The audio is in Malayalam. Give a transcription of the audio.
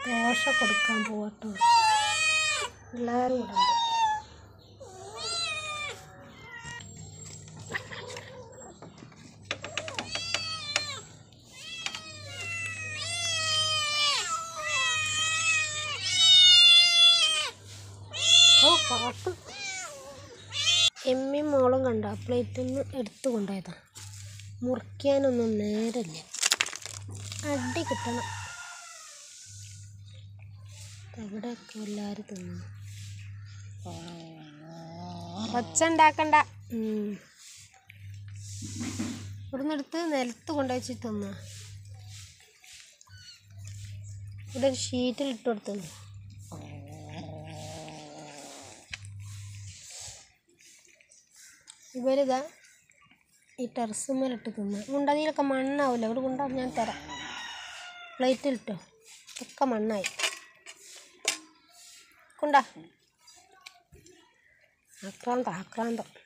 ദോശ കൊടുക്കാൻ പോവാട്ടോ എല്ലാവരും ഇവിടെ ഉണ്ട് ഓ പാട്ട് എമ്മയും മോളും കണ്ട പ്ലേറ്റിൽ നിന്ന് എടുത്തു കൊണ്ടുപോയതാ മുറിക്കാനൊന്നും നേരമില്ല അടി കിട്ടണം എവിടെയൊക്കെ എല്ലാവരും തിന്നു ഒച്ച ഉണ്ടാക്കണ്ട ഉം. ഇവിടുന്ന് എടുത്ത് നിലത്ത് കൊണ്ടുവച്ച് തിന്ന ഇവിടെ ഒരു ഷീറ്റിൽ ഇട്ട് കൊടുത്തു ഇവരിതാ ഈ ടെറസുമ്മലിട്ട് തിന്ന മുണ്ടതിയിലൊക്കെ മണ്ണാവില്ല ഇവിടെ കൊണ്ടാ ഞാൻ തരാം പ്ലേറ്റിലിട്ടോ ഒക്കെ മണ്ണായി കൊണ്ടാ ആക്രാന്തം ആക്രാന്തം